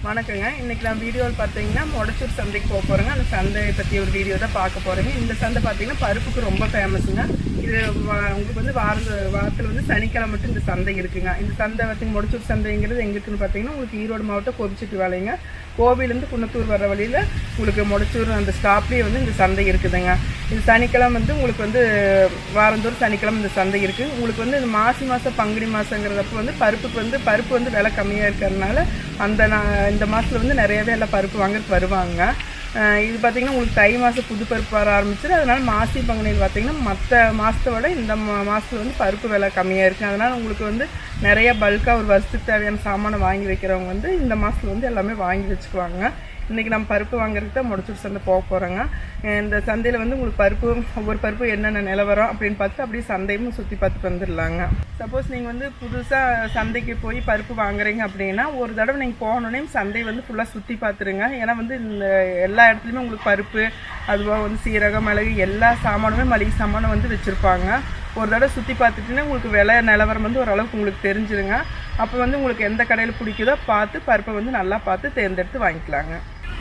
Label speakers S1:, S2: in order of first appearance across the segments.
S1: வணக்கங்க இன்னைக்கு நான் வீடியோவில் பார்த்தீங்கன்னா முடச்சூர் சந்தைக்கு போக போகிறேங்க அந்த சந்தையை பற்றி ஒரு வீடியோ தான் பார்க்க போகிறேங்க இந்த சந்தை பார்த்தீங்கன்னா பருப்புக்கு ரொம்ப ஃபேமஸுங்க இது வா- உங்களுக்கு வந்து வார வாரத்தில் வந்து சனிக்கிழமை மட்டும் இந்த சந்தை இருக்குங்க இந்த சந்தை பார்த்தீங்க முடச்சூர் சந்தைங்கிறது எங்க இருக்குன்னு பார்த்தீங்கன்னா உங்களுக்கு ஈரோடு மாவட்டம் கொதிச்சிட்டு வேலைங்க கோவிலேருந்து குன்னத்தூர் வர வழியில் உங்களுக்கு முடச்சூர் அந்த ஸ்டாப்லேயே வந்து இந்த சந்தை இருக்குதுங்க இது சனிக்கிழமை வந்து உங்களுக்கு வந்து வாரந்தோறும் சனிக்கிழமை இந்த சந்தை இருக்குது உங்களுக்கு வந்து இந்த மாசி மாதம் பங்குனி மாதங்கிறதப்போ வந்து பருப்புக்கு வந்து பருப்பு வந்து விலை கம்மியாக இருக்கிறதுனால அந்த நா- இந்த மாதத்தில் வந்து நிறையவே எல்லாம் பருப்பு வாங்குறதுக்கு வருவாங்க அஹ் இது பார்த்தீங்கன்னா உங்களுக்கு தை மாதம் புது பருப்பு வர ஆரம்பிச்சிடும் அதனால மாசி பங்குனியில் பார்த்தீங்கன்னா மற்ற மாதத்தை விட இந்த மா மாதத்தில் வந்து பருப்பு விலை கம்மியாக இருக்குது அதனால் உங்களுக்கு வந்து நிறைய பல்காக ஒரு வருஷத்துக்கு தேவையான சாமானை வாங்கி வைக்கிறவங்க வந்து இந்த மாதத்தில் வந்து எல்லாமே வாங்கி வச்சுக்குவாங்க இன்றைக்கி நம்ம பருப்பு வாங்குறதுக்கு தான் முடிச்சூர் சந்தை போக போகிறோங்க இந்த சந்தையில் வந்து உங்களுக்கு பருப்பு ஒவ்வொரு பருப்பு என்னென்ன நிலவரம் அப்படின்னு பார்த்து அப்படியே சந்தையும் சுற்றி பார்த்துட்டு வந்துடலாங்க சப்போஸ் நீங்கள் வந்து புதுசாக சந்தைக்கு போய் பருப்பு வாங்குறீங்க அப்படின்னா ஒரு தடவை நீங்கள் போனோடனே சந்தை வந்து ஃபுல்லாக சுற்றி பார்த்துருங்க ஏன்னா வந்து இந்த எல்லா இடத்துலையுமே உங்களுக்கு பருப்பு அதுவாக வந்து சீரகம் மிளகு எல்லா சாமானுமே மளிகை சாமானும் வந்து வச்சுருப்பாங்க ஒரு தடவை சுற்றி பார்த்துட்டுன்னா உங்களுக்கு விலை நிலவரம் வந்து ஓரளவுக்கு உங்களுக்கு தெரிஞ்சிருங்க அப்போ வந்து உங்களுக்கு எந்த கடையில் பிடிக்குதோ பார்த்து பருப்பை வந்து நல்லா பார்த்து தேர்ந்தெடுத்து வாங்கிக்கலாங்க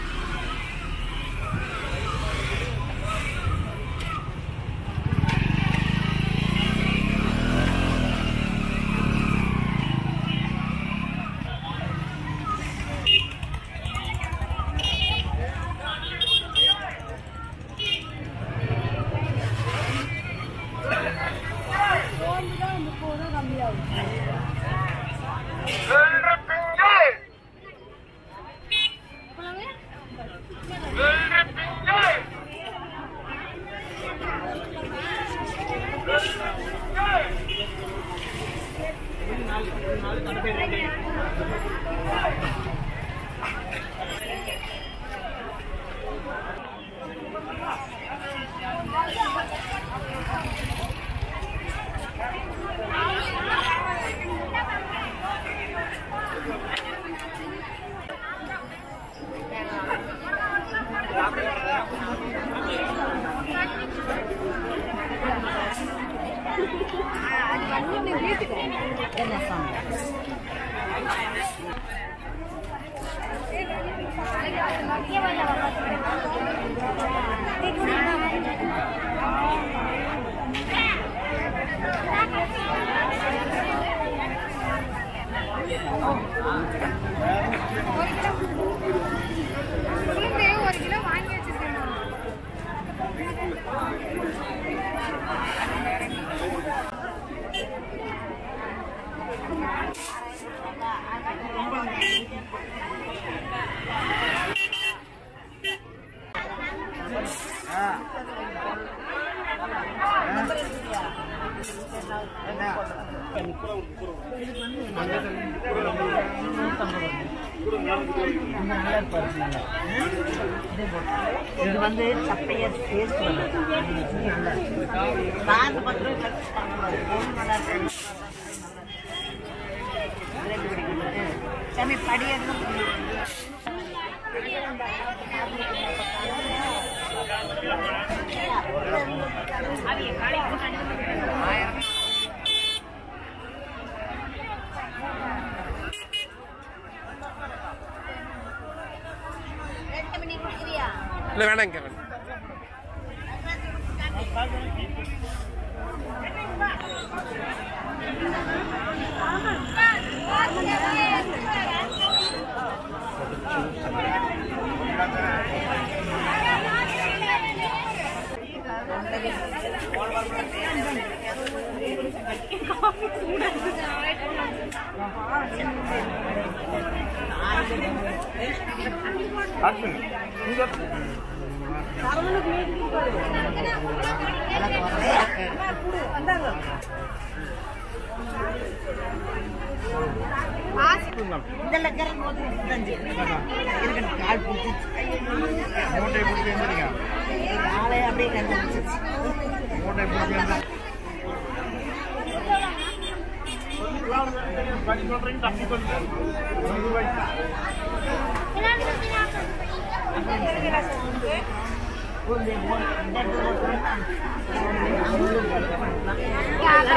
S2: உளுந்து ஒரு கிலோ வாங்கி வச்சிருக்கேன்
S3: இது வந்து சப்பையர் டேஸ்ட் வரும் நாலு பத்து ரூபாய் கழிச்சு பண்ணக்கூடாது ஒன்று நல்லா இருக்கும் கிரேவி பிடிக்கிறது சாமி படியெல்லாம்
S4: இல்லை வேணாங்க வேணாம்
S3: இதெல்லாம் இருக்கிற போது முப்பத்தஞ்சு இருக்கணும் கால் பிடிச்சிச்சு
S5: மூட்டை பிடிச்சி வந்துருங்க
S3: ஆளே அப்படியே கண்டுபிடிச்சிச்சு
S5: மூட்டை பிடிச்சி வந்து படி சொல்றீங்க தப்பி சொல்றேன் நூறு ரூபாய்க்கு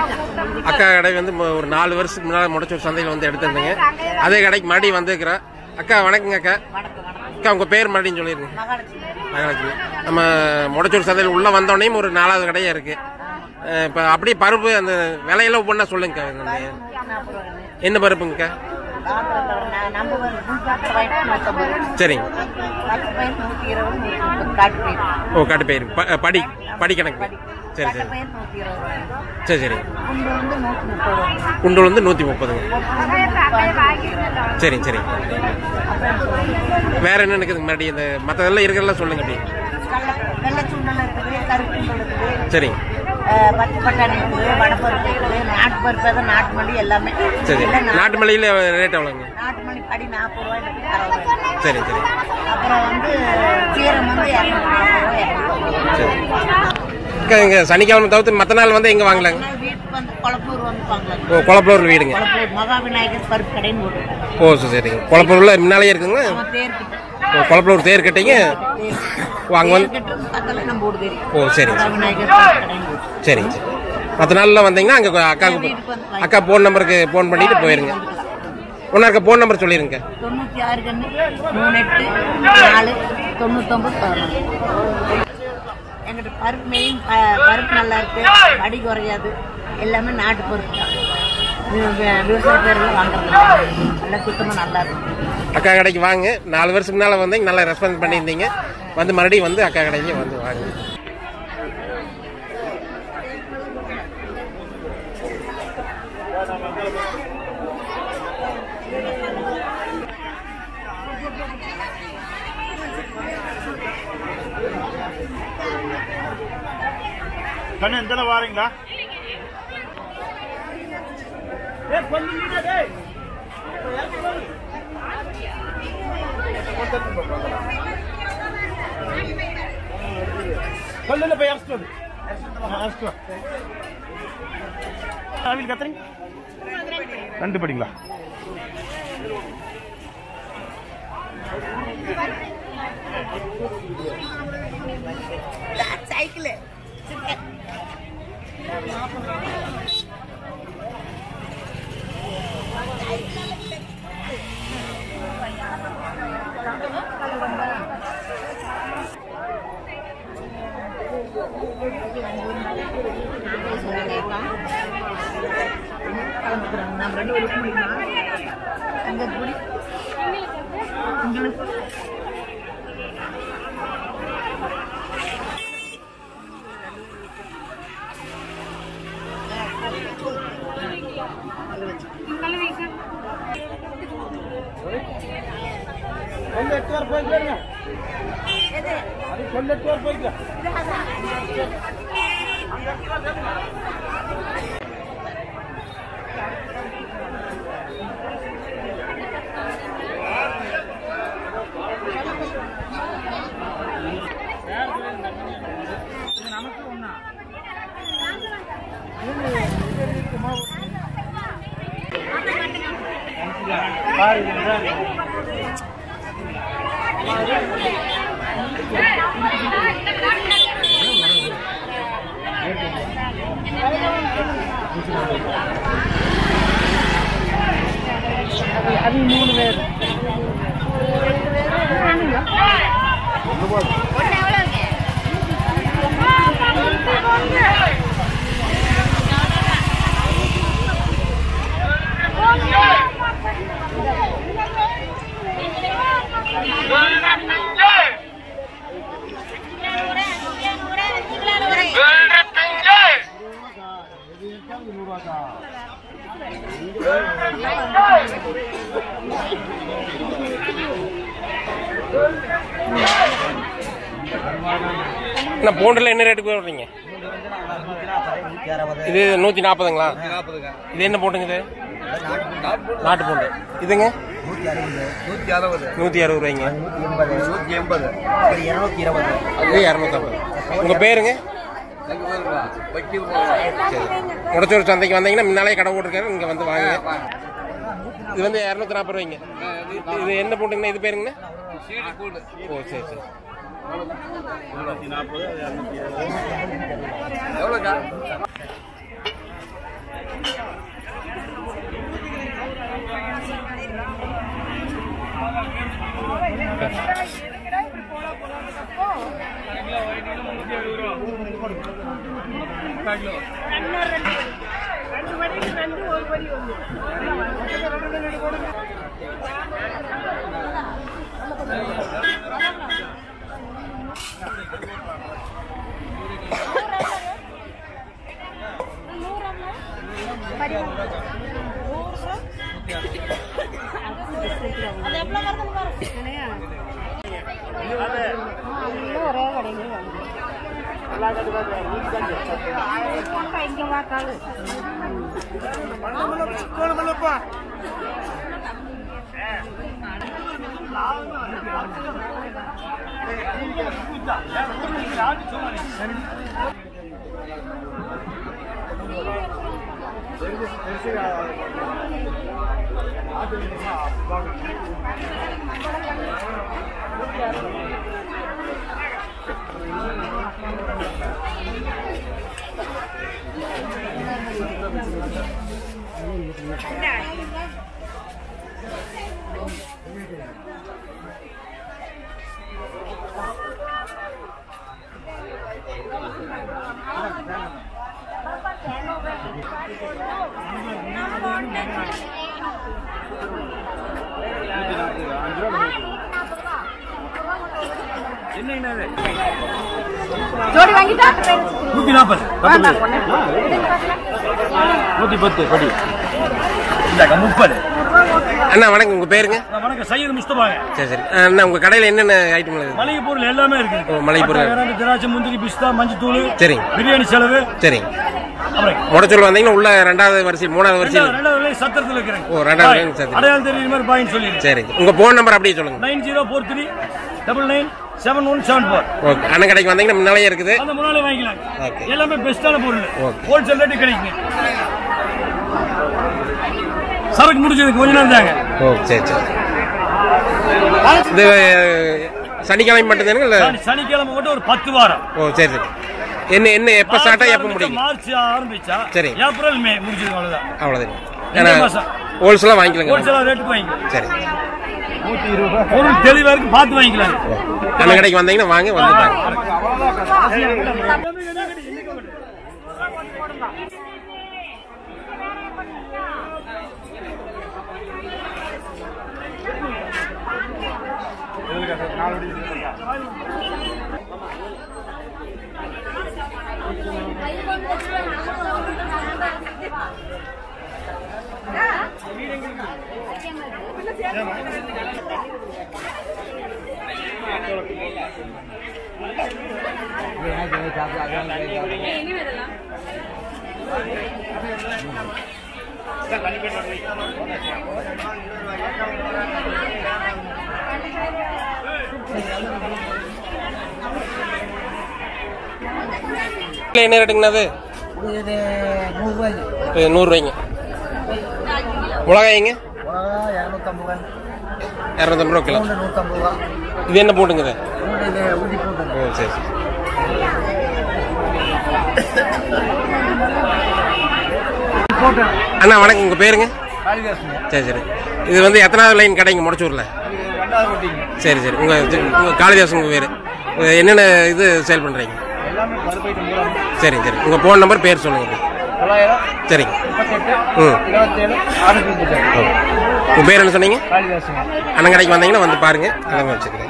S4: அக்கா கடை வந்து மு- ஒரு நாலு வருஷத்துக்கு முன்னால் முடச்சூர் சந்தையில் வந்து எடுத்திருந்தேங்க அதே கடைக்கு மறுபடியும் வந்துருக்கிறேன் அக்கா வணக்கங்க அக்கா
S3: வணக்கம் வணக்கம்
S4: அக்கா உங்கள் பேர் மறுபடியும் சொல்லிடுங்க
S3: மகாலட்சுமி
S4: மகாலட்சுமி நம்ம முடச்சூர் சந்தையில் உள்ளே வந்தோடனே ஒரு நாலாவது கடையாக இருக்குது இப்போ அப்படியே பருப்பு அந்த விலையெல்லாம் ஒவ்வொன்றா சொல்லுங்கக்கா என்னுடைய-
S3: நூற்றி நாற்பது ரூபாய்
S4: என்ன பருப்புங்கக்கா
S3: நம்ம வந்து முன்பாக்க வாங்கிட்டு நூற்றம்பது
S4: சரிங்க
S3: பத்து பையன் நூற்றி இருபது நூற்றி முப்பது காட்டு பயிர்
S4: ஓ காட்டு பயிர் ப- படி படி கணக்கு
S3: படி
S4: சரி
S3: கட்ட
S4: சரி
S3: பயிர் நூற்றி இருபது ரூபாய்
S4: சரி சரி
S3: குண்டு வந்து நூற்றி முப்பது ரூபாய்
S4: குண்டூர் வந்து நூற்றி முப்பதுங்க
S3: முப்பது
S4: சரி சரி வேற என்ன இருக்குதுங்க மறுபடியும் இந்த மற்றதெல்லாம் இருக்கிறதெல்லாம் சொல்லுங்க அப்படி
S3: வெள்ளை சுண்டல் இருக்குது கருப்பு சுண்டல் இருக்குது
S4: சரிங்க
S3: அஹ் பச்சை பட்டாணி இருக்குது வடப்பருப்பு இருக்குது நாட்டு பருப்பு தான் நாட்டு மல்லி எல்லாமே
S4: சரி
S3: எல்லாம் நா-
S4: நாட்டு மல்லியில் ரேட் எவ்வளோங்க
S3: நாட்டு மல்லி படி நாற்பது ரூபாய் இருக்குது அறுபது ரூபாய்
S4: சரி சரி
S3: அப்புறம் வந்து சீரம் வந்து இரநூத்தி நாற்பது ரூபாய் இரநூத்தி
S4: சரி அக்கா இங்கே சனிக்கிழமை தவிர்த்து மற்ற நாள் வந்து எங்கே வாங்கலாங்க
S3: ஆனால் வீட்டுக்கு வந்து குழப்பூர் வந்து வாங்கலாம்
S4: ஓ குளப்பலூர் வீடுங்க
S3: குழப்பூர் மகா விநாயகர் பருப்பு கடைன்னு போட்டுருக்காங்க
S4: ஓ சரி சரிங்க குளப்பலூரில் முன்னாலேயே இருக்குங்களா
S3: நம்ம தேர்கிட்ட
S4: ஓ குளப்பலூர் தேர் கட்டிங்க ஓ அங்கே வந்து
S3: தேர்கிட்ட பக்கத்தில் நம்ம ஊடு தெரியும்
S4: ஓ சரி
S3: மகா விநாயகர் பருப்பு கடைன்னு போட்டு
S4: சரிங்க சரி மற்ற நாளில் வந்தீங்கன்னா அங்கே அக்காவுக்கு போ- அக்கா ஃபோன் நம்பருக்கு ஃபோன் பண்ணிட்டு போயிருங்க ஒன்றா இருக்க ஃபோன் நம்பர் சொல்லிடுங்க
S3: தொண்ணூற்றி ஆறு கண்ணு மூணு எட்டு நாலு தொண்ணூத்தொம்பது பதினொன்று எங்கிட்ட பருப்பு மெயின் ப- பருப்பு நல்லா இருக்கு அடி குறையாது எல்லாமே நாட்டு பருப்பு தான் வி- வி- விவசாய பேரில் வாங்குறது நல்லா சுத்தமாக நல்லா இருக்கு
S4: அக்கா கடைக்கு வாங்க நாலு வருஷம் முன்னால் வந்தீங்க நல்லா ரெஸ்பான்ஸ் பண்ணியிருந்தீங்க வந்து மறுபடியும் வந்து அக்கா கடைக்கு வந்து வாங்க
S5: கண்ணு எந்த வாரீங்களா கொல்லுல போய் அரெஸ்ட் வந்து அரெஸ்ட் ஆவில் கத்துறீங்க ரெண்டு படிங்களா
S3: சைக்கிள் கலந்துக்கிறாங்க நம்ம ரெண்டு பேரும் முடியுமா அங்கே குடி உங்களுக்கு
S5: கொல்ல எட்டு வாரம் போய்க்கலாங்க அது கொல்ல எட்டு வாரம் போய்க்கலாம்
S4: என்ன பூண்டில் என்ன ரேட்டுக்கு போடுறீங்க இது நூற்றி நாற்பதுங்களா இது என்ன பூண்டுங்க இது நாட்டு பூண்டு இதுங்க
S5: நூத்தி அறுபது
S4: நூற்றி அறுபது ரூபாய்ங்க
S5: நூத்தி எண்பது
S3: இருநூத்தி இருபது
S4: இது இரநூத்தம்பது உங்கள் பேருங்க சரி முடச்சூர் சந்தைக்கு வந்தீங்கன்னா முன்னாலே கடை போட்டிருக்காரு இங்கே வந்து வாங்க இது வந்து இரநூத்தி நாற்பது ரூபாய்ங்க இது என்ன பூண்டுங்கண்ணா இது பேருங்கண்ணா ஓ சரி சரி
S5: எவ்வளோக்கா
S2: ஜோடி வாங்கிட்டா
S5: நூத்தி நாற்பது நூத்தி பத்து படி இந்தாக்க முப்பது
S4: அண்ணா வணக்கம் உங்க பேருங்க
S5: வணக்கம் சையது முஸ்தபாங்க
S4: சரி சரி அண்ணா உங்க கடையில் என்னென்ன ஐட்டம் இருக்குது
S5: மளிகை பொருள் எல்லாமே இருக்கு
S4: ஓ, மளிகை பொருள்.
S5: பட்டை, கிராம்பு, திராட்சை முந்திரி பிஸ்தா மஞ்சத்தூள்
S4: சரிங்க
S5: பிரியாணி செலவு
S4: சரிங்க
S5: அப்புறம்
S4: முடச்சூர் வந்தீங்கன்னா உள்ள ரெண்டாவது வரிசை மூணாவது வரிசையில்
S5: ரெண்டாவது ரெண்டாவது விலை சத்திரத்தில் இருக்கிறேன்
S4: ஓ, ரெண்டாவது விலை சத்திரம்.
S5: அடையாளம் தெரியுற மாதிரி பாயின்னு சொல்லிடுறேன்
S4: சரிங்க உங்க ஃபோன் நம்பர் அப்படியே சொல்லுங்க
S5: nine zero four three double nine seven one seven four
S4: okay அண்ணன் கடைக்கு வந்தீங்கன்னா முன்னாலே இருக்குது
S5: அந்த முன்னாலே வாங்கிக்கலாம்
S4: Okay.
S5: எல்லாமே பெஸ்டான பொருள்
S4: Okay.
S5: ஹோல்சேல் ரேட்டு கிடைக்குங்க சரக்கு முடிச்சது கொஞ்ச நேரம் தாங்க
S4: ஓ சரி சரி இது சனிக்கிழமை மட்டும்தானுங்க இல்லை
S5: சனி- சனிக்கிழமை மட்டும் ஒரு பத்து வாரம்
S4: ஓ சரி சரி என்ன என்ன எப்போ ஸ்டார்ட்டாக எப்போ முடியும்
S5: மார்ச் ஆரம்பிச்சா
S4: சரி.
S5: ஏப்ரல் மே முடிஞ்சது அவ்வளவுதான்
S4: அவ்வளோதான்
S5: இந்த
S4: ஏன்னா
S5: மாசம்.
S4: ஹோல்சேலாக வாங்கிக்கலாங்க
S5: ஹோல்சேல் ரேட்டுக்கு வாங்கிக்கலாம்
S4: சரி
S5: பொருள் தெளிவா இருக்கு பார்த்து வாங்கிக்கலாம்
S4: அண்ணன் கடைக்கு வந்தீங்கன்னா வாங்க வந்து பாருங்க என்ன ரேட்டுங்கண்ணா அது
S6: இது நூறுரூவாய்க்கு
S4: இது நூறுரூவாய்ங்க மிளகாய்ங்க
S6: இரநூத்தம்பது ரூபாய்
S4: இரநூத்தம்பது ரூபா கிலோ
S6: பூண்டு நூற்றம்பது ரூபா
S4: இது என்ன போட்டுங்குது
S6: பூண்டு இது ஊட்டி பூண்டு
S4: ஓ சரி சரி அண்ணா வணக்கம் உங்கள் பேருங்க
S6: காளிதாசுங்க
S4: சரி சரி இது வந்து எத்தனாவது லைன் கடைங்க முடச்சூரில்
S6: ரெண்டாவது போட்டிங்க
S4: சரி சரி உங்கள் உங்கள் காளிதாஸ் உங்கள் பேர் என்னென்ன இது சேல் பண்ணுறீங்க
S6: எல்லாமே பருப்பு ஐட்டம் பூரா
S4: சரி சரி உங்கள் ஃபோன் நம்பர் பேர் சொல்லுங்கள்
S6: தொள்ளாயிரம்
S4: சரிங்க
S6: முப்பத்தெட்டு
S4: ம்
S6: இருபத்தேழு ஆறுநூற்றி முப்பத்தெட்டு
S4: உங்கள் பேர் என்ன சொன்னீங்க
S6: காளிதாசுங்க
S4: அண்ணன் கடைக்கு வந்தீங்கன்னா வந்து பாருங்கள் எல்லாமே வச்சுக்கிறேன்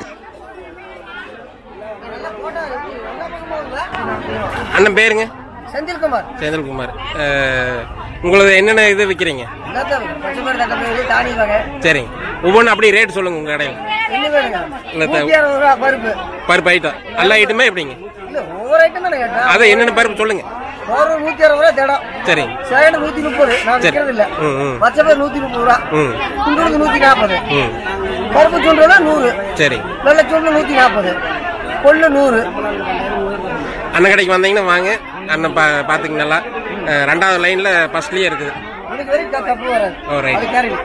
S4: அண்ணன் பேருங்க
S5: செந்தில்குமார்
S4: செந்தில்குமார் அஹ், உங்களது என்னென்ன இது விற்கிறீங்க
S5: எல்லாத்தையும் பச்சைமேடு தட்டப்பயிறு தானி வகை
S4: சரிங்க ஒவ்வொன்றும் அப்படி ரேட் சொல்லுங்க உங்கள் கடையில்
S5: என்ன வேணுங்க
S4: இல்ல, த-
S5: நூற்றி அறுபது ரூபா பருப்பு
S4: பருப்பு ஐட்டம் எல்லா ஐட்டமே எப்படிங்க
S5: இல்ல ஒவ்வொரு ஐட்டம் தானே கேட்டேன்
S4: அதை என்னென்ன பருப்பு சொல்லுங்க
S5: ஒரு நூற்றி அறுபது ரூபா தேடம்
S4: சரிங்க
S5: சேடு நூற்றி முப்பது நான்
S4: சரி.
S5: விற்கிறது இல்ல
S4: ம், ம்.
S5: பச்சைப்பயிறு நூற்றி முப்பது ரூபா
S4: ம்
S5: குண்டூருக்கு நூற்றி நாற்பது
S4: ம்
S5: பருப்பு சுண்டுறது நூறு
S4: சரி
S5: வெள்ளை சுண்டு நூற்றி நாற்பது கொள்ளு நூறு
S4: அண்ணன் கடைக்கு வந்தீங்கன்னா வாங்க அண்ணன் பா பார்த்துங்க நல்லா அஹ், ரெண்டாவது லைனில் ஃபர்ஸ்ட்லேயே இருக்குது
S5: இன்னைக்கு வரைக்கும் தப்பு வராது
S4: ஓ ரைட்
S5: அது கேரளி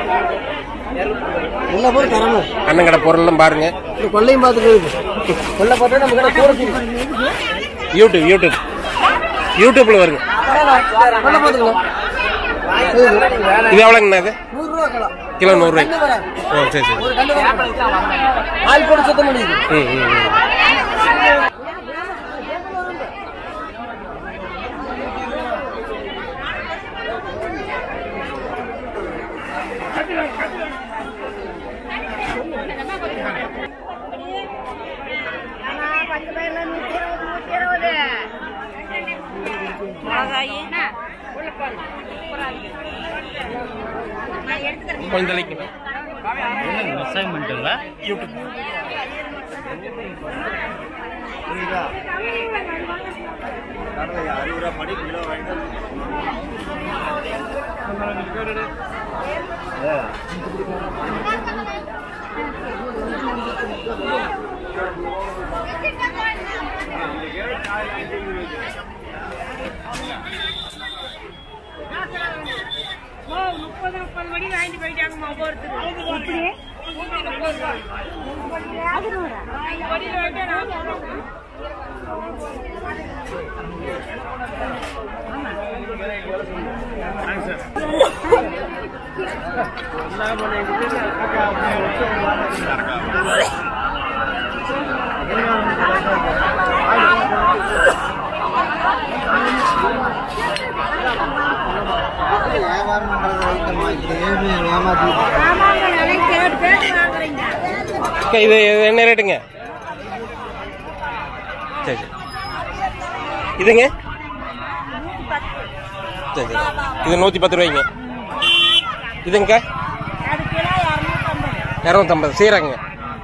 S5: எல்லா பொருள் தரணும்
S4: அண்ணன் கடை பொருள்லாம் பாருங்க
S5: இந்த கொள்ளையும் பார்த்துட்டு கொள்ளை பார்த்தா நம்ம கடை கூட
S4: யூடியூப் யூடியூப் யூடியூப்பில் வருங்க
S5: கொள்ளை பார்த்துக்கலாம்
S4: இது எவ்வளோங்கண்ணா இது
S5: நூறுரூவா கிலோ
S4: கிலோ நூறுரூவாய்க்கு
S5: கண்டு வராது
S4: ஓ சரி சரி
S5: ஒரு கண்டு வராது ஆள் போட்டு சுத்தம் பண்ணிடுது
S4: ம் ம் ம் கொஞ்சம் தலைக்கு
S6: அசைன்மெண்ட்டுங்களா அறுபது ரூபா படி கிலோ வாங்கிட்டு
S4: அக்கா, இது இது என்ன ரேட்டுங்க சரி சரி இதுங்க சரி சரி இது நூற்றி பத்து ரூபாய்ங்க இதுங்கக்கா இரநூத்தம்பது சீரகங்க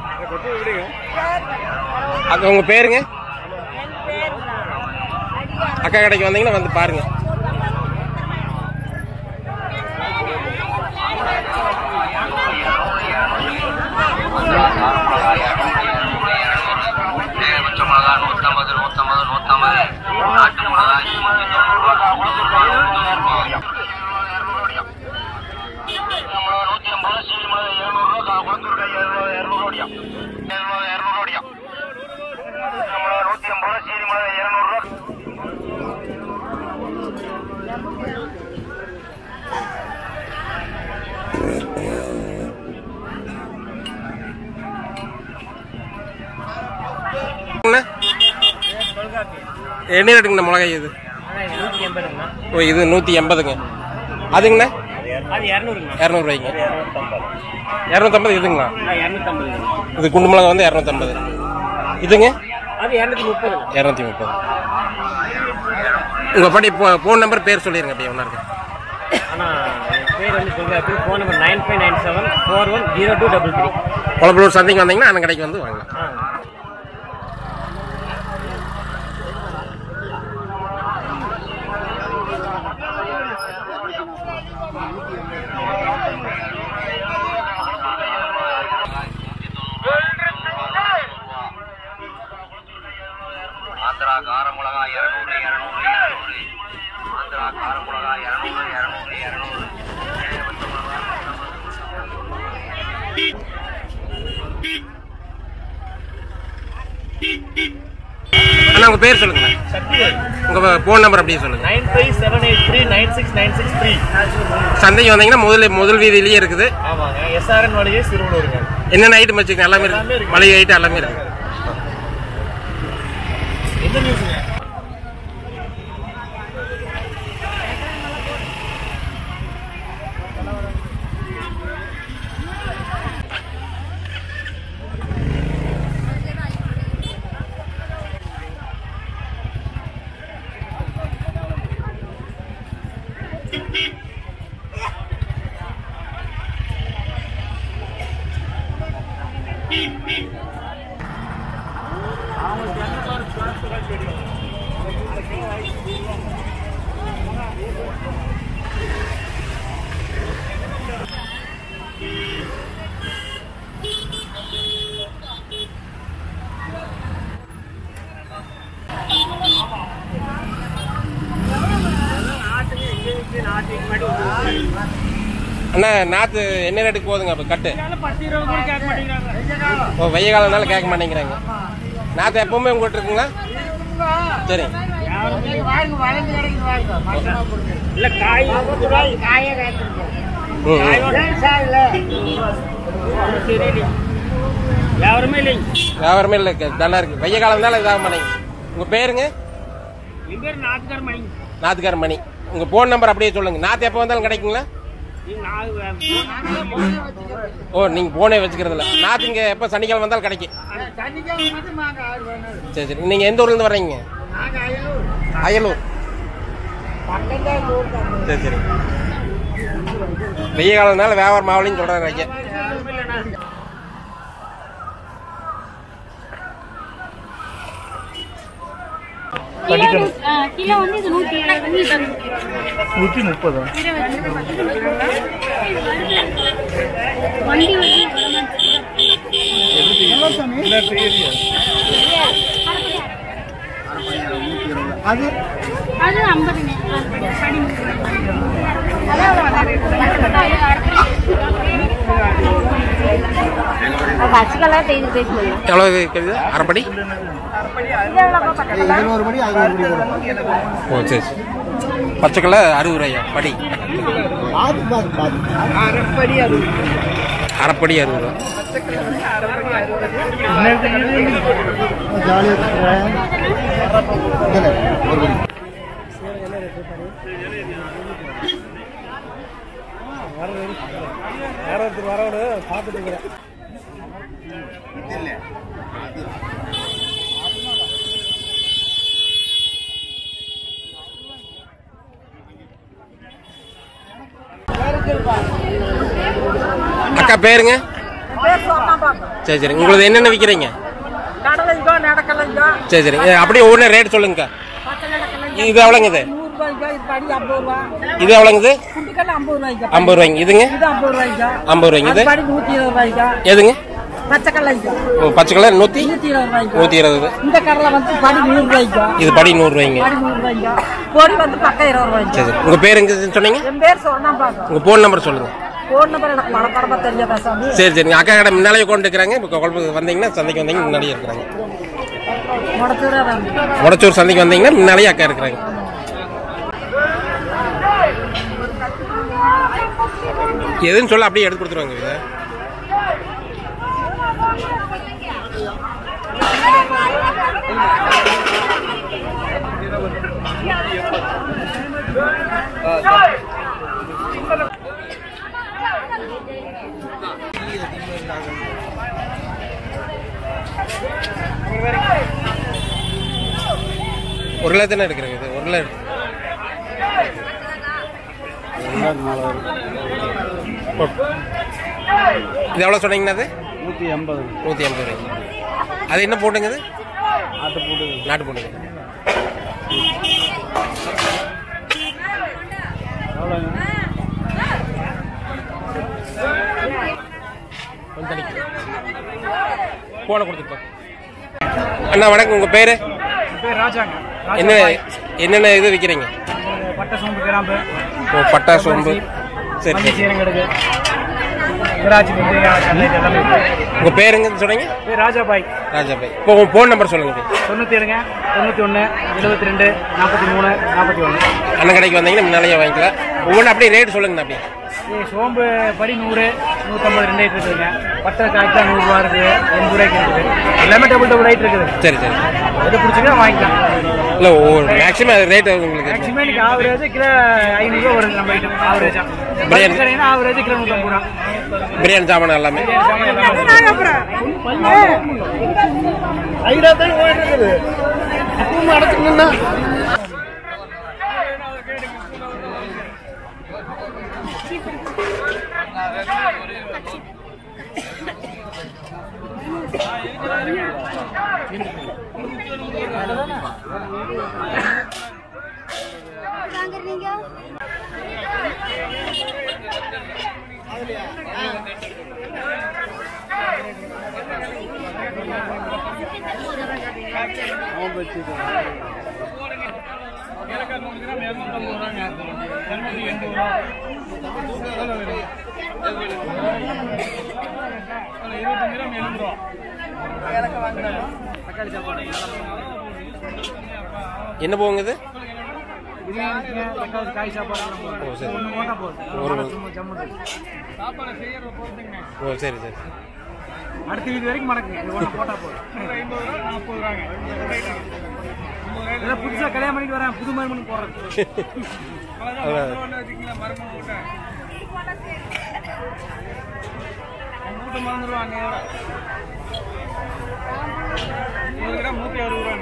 S4: அக்கா உங்கள் பேருங்க அக்கா கடைக்கு வந்தீங்கன்னா வந்து பாருங்க
S7: பச்சை மிளகா நூத்தம்பது நூத்தம்பது நூத்தம்பது நாட்டு மிளகா நூத்தி ஐம்பது சீனி மிளகா எழுநூறு ரூபா குளத்தூர் இருநூறு இரநூறு இரநூறு நூத்தி ஐம்பது சீனி மிளகா இருநூறு ரூபா
S4: அண்ணா? என்ன ரேட்டுங்கண்ணா மிளகாய் இது
S6: நூற்றி எண்பதுங்கண்ணா
S4: ஓ இது நூற்றி எண்பதுங்க அதுங்கண்ணா
S6: அது இரநூறுங்கண்ணா
S4: இரநூறுவாய்ங்க இரநூத்தம்பது இதுங்களா
S6: இரநூத்தம்பது
S4: இது குண்டு மிளகா வந்து இரநூத்தம்பது இதுங்க
S6: அது இரநூத்தி முப்பது
S4: இரநூத்தி முப்பது உங்கள் படி ஃபோன் நம்பர் பேர் சொல்லிடுங்க அப்படியே ஒன்றா இருக்கு
S6: ஆனால் என் பேர் வந்து சொல்கிறாரு phone number nine five nine seven four one zero two double three
S4: Kulappalur சந்தைக்கு வந்தீங்கன்னா அண்ணன் கடைக்கு வந்து வாங்கலாம்
S6: ஆ
S7: ஆந்திரா கார மிளகா இருநூறு இருநூறு இருநூறு ஆந்திரா கார மிளகா இருநூறு இருநூறு இருநூறு
S4: அண்ணா உங்கள் பேர் சொல்லுங்கண்ணா உங்கள் ஃபோன் நம்பர் அப்படியே சொல்லுங்கள்
S6: nine five seven eight three nine six nine six three
S4: சந்தைக்கு வந்தீங்கன்னா முதல்ல முதல் வீதியிலேயே இருக்குது
S6: ஆமாங்க எஸ்ஆர்என் வழியே சிறுவனூருங்க
S4: என்னென்ன ஐட்டம் வச்சுக்கோங்க எல்லாமே இருக்கு மளிகை ஐட்டம் எல்லாமே இருக்கு
S6: எந்த நியூஸுங்க
S4: அண்ணா நாத்து என்ன ரேட்டுக்கு போகுதுங்க அப்போ கட்டு ஓ வெய்ய காலம்னால கேட்க மாட்டேங்கிறாங்க நாத்து எப்பவுமே உங்கள்கிட்ட இருக்குங்களா சரி
S6: இல்ல காய்
S4: ம் ம்.
S6: யாருமே இல்லைங்க
S4: வியாபாரமே இல்லை நல்லா இருக்கு வெய்ய காலம்னால இதாக மாட்டேங்க உங்கள் பேருங்க
S6: என் பேர் நாட்டுக்கார மணி
S4: நாத்துக்கார மணி உங்கள் ஃபோன் நம்பர் அப்படியே சொல்லுங்கள் நாத்து எப்போ வந்தாலும் கிடைக்குங்களா ஓ நீங்கள் போனே வச்சுக்கிறதில்ல நாத்து இங்கே எப்போ சனிக்கிழமை வந்தாலும் கிடைக்கும் சரி சரி நீங்கள் எந்த ஊர்லேருந்து வர்றீங்க அயலூர் சரி சரி வெய்ய காலம்னால வியாபாரம் ஆகலைன்னு சொல்கிறேன் வைக்க
S2: கிலோ ஆ, கிலோ வந்து இது நூத்தி இருபது
S5: நூற்றி முப்பது
S2: வண்டி வந்து
S5: அது
S2: அது ஐம்பதுங்க படி பஸ்ஸுக்கெல்லாம் செய்து பேசுவது
S4: எவ்வளோ இருக்குது அரைப்படி
S5: இருநூறு படி ஐநூறு படி வரும்
S4: ஓ சரி சரி பச்சைக்கல்ல அறுபது ரூபாயா படி
S5: பாதி பாதி பாதி
S1: அரைப்படி அது
S4: அரைப்படி அறுபது ரூபா
S5: ஜாலியாக இருக்கிறேன் ஒரு படி வரவோடு பார்த்துட்டு இருக்கிறேன்
S4: அக்கா பேருங்க சரி சரி உங்களுக்கு என்னென்ன விற்கிறீங்க
S3: கடலைங்கோ நடக்கலைங்கோ
S4: சரி சரி ஏ, அப்படியே ஒவ்வொரு ரேட் சொல்லுங்கக்கா இது எவ்வளோங்க இது
S3: நூறுரூவாய்க்கோ இது படி ஐம்பது ரூபா
S4: இது எவ்வளோங்க இது
S3: குண்டிக்கெல்லாம் ஐம்பது ரூபாய்க்கோ
S4: ஐம்பது ரூபாய்ங்க இதுங்க
S3: இது ஐம்பது ரூபாய்க்கோ
S4: ஐம்பது ரூபாய்ங்க இது
S3: படி நூற்றி இருபது ரூபாய்க்கோ
S4: எதுங்க
S3: பச்சைக்கடலைங்கோ
S4: ஓ, பச்சை கலர் நூற்றி
S3: நூற்றி இருபது ரூபாய்க்கோ
S4: நூற்றி இருபது
S3: இந்த கடலை வந்து படி நூறு ரூபாய்க்கோ
S4: இது படி நூறுரூவாய்ங்க
S3: படி நூறு ரூபாய்க்கோ பொடி வந்து பக்கம் இருபது ரூபாய்க்கோ
S4: சரி சரி உங்கள் பேர் எங்க சொன்னீங்க
S3: என் பேர் சொன்னா பார்க்கும்
S4: உங்கள் ஃபோன் நம்பர் சொல்லுங்கள்
S3: ஃபோன் நம்பர் எனக்கு மனப்படமா தெரிய பேசாம
S4: சரி சரிங்க அக்கா கடை முன்னாலே கொண்டு இருக்கிறாங்க இப்போ குழப்பம் வந்தீங்கன்னா சந்தைக்கு வந்தீங்கன்னா முன்னாடியே இருக்கிறாங்க
S3: முடச்சூரா
S4: முடச்சூர் சந்தைக்கு வந்தீங்கன்னா முன்னாலேயே அக்கா இருக்கிறாங்க எதுன்னு சொல்ல அப்படியே எடுத்து கொடுத்துருவாங்க இதை ஒரு கிலோ தானே எடுக்கிறேங்க இது ஒரு கிலோ எடுத்து இது எவ்வளோ சொன்னீங்கண்ணா அது
S5: நூற்றி எண்பது
S4: நூற்றி ஐம்பது ரூபாய்க்கு அது என்ன போட்டுங்க இது
S5: ஆட்டு போட்டு
S4: நாட்டு போட்டுங்க
S5: எவ்வளோங்க
S4: கொஞ்சம் தள்ளிக்க. போனை கொடுத்துருப்பேன் அண்ணா வணக்கம் உங்கள் பேர்
S5: பேர் ராஜாங்க
S4: என்ன என்னென்ன இது விற்கிறீங்க
S5: பட்டை சோம்பு கிராம்பு
S4: ஓ பட்டா சோம்பு சரி
S5: மல்லி
S4: சரி
S5: சீரகடுகு விராஜ் முந்திரி கல்லை எல்லாமே இருக்கு.
S4: உங்கள் பேருங்கன்னு சொன்னீங்க
S5: பேர் ராஜாபாய்
S4: ராஜா பாய் இப்போ உங்கள் ஃபோன் நம்பர் சொல்லுங்கள்
S5: தொண்ணூற்றி ஏழுங்க தொண்ணூற்றி ஒன்று எழுபத்தி ரெண்டு நாற்பத்தி மூணு நாற்பத்தி ஒன்று
S4: அண்ணன் கடைக்கு வந்தீங்கன்னா முன்னாலேயே வாங்கிக்கலாம் ஒவ்வொன்றும் அப்படியே ரேட் சொல்லுங்கண்ணா அப்படியே
S5: ஏ சோம்பு படி நூறு நூற்றம்பது ரெண்டு ஐட்டு இருக்குதுங்க பட்டை காய்ச்சா நூறுரூவா இருக்குது எண்பது ரூபாய்க்கு இருக்குது எல்லாமே டபுள் டபுள் ஐட் இருக்குது
S4: சரி சரி
S5: எது பிடிச்சிக்கோ வாங்கிக்கலாம்
S4: இல்லை ஒவ்வொரு மேக்ஸிமம் ரேட் உங்களுக்கு
S5: மேக்ஸிமம் எனக்கு ஆவரேஜ் கிலோ ஐநூறுரூவா வருது நம்ம ஐட்டம் ஆவரேஜா
S4: பிரியாணி.
S5: ஆவரேஜ் கிலோ நூற்றம்பது ரூபா
S4: பிரியாணி சாமான் எல்லாமே
S5: ஐடாத்தான் ஓடிட்டு இருக்குது அப்பவும் அடைச்சுக்கணும்னா
S2: வாங்குறீங்க
S5: ஏலக்காய் நூறு கிராம் இரநூத்தம்பது ரூபாங்க இரநூத்தி எண்பது ரூபா இருபத்தஞ்சு கிராம் எழுபது ரூபா தக்காளி சாப்பாடு
S4: என்ன போகுங்க இது
S5: பிரியாணி தக்காளி காய் சாப்பாடு எல்லாம் போதும்.
S4: ஓ சரி
S5: ஒண்ணு போட்டா போதும்
S4: ஒரு
S5: சும்மா ஜம்முன்னு. சாப்பாடு செய்யறத பொறுத்துங்க
S4: ஓ சரி சரி
S5: அடுத்த வீடு வரைக்கும் மடக்குங்க இது ஒன்று போட்டா போதும் ஐம்பது ரூபா நாற்பது ரூபாங்க இதெல்லாம் புதுசாக கல்யாணம் பண்ணிட்டு வரேன் புது மருமனுக்கு போடுறது வச்சுக்கீங்களா மருமன் கூட்டம் கூட்டம் மறந்துடுவாங்க நூறு கிராம் நூற்றி அறுபது ரூபாங்க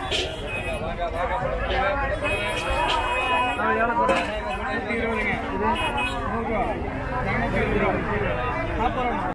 S5: அது எவ்வளோ போடுறேன் நூற்றி இருபதுங்க இது நூறுரூவா இரநூத்தி இருபது ரூபா நாற்பது ரூபா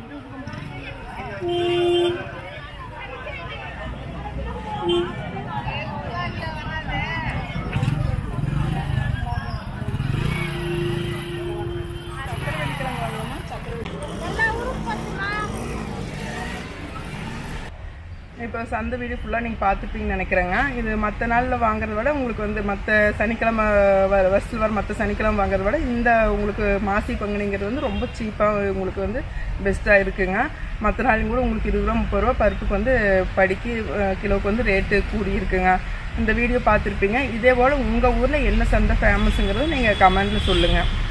S1: இப்போ சந்தை வீடியோ ஃபுல்லாக நீங்கள் பார்த்துப்பீங்கன்னு நினைக்கிறேங்க இது மற்ற நாளில் வாங்குறத விட உங்களுக்கு வந்து மற்ற சனிக்கிழமை வர வருஷத்தில் வர மற்ற சனிக்கிழமை வாங்குறத விட இந்த உங்களுக்கு மாசி பங்குனிங்கிறது வந்து ரொம்ப சீப்பாக உங்களுக்கு வந்து பெஸ்ட்டாக இருக்குங்க மற்ற நாளையும் கூட உங்களுக்கு இருபது ரூபா முப்பது ரூபா பருப்புக்கு வந்து படிக்கு அஹ், கிலோவுக்கு வந்து ரேட்டு கூடி இருக்குங்க இந்த வீடியோ பார்த்துருப்பீங்க இதே போல் உங்கள் ஊரில் என்ன சந்தை ஃபேமஸுங்கிறது நீங்கள் கமெண்ட்டில் சொல்லுங்கள்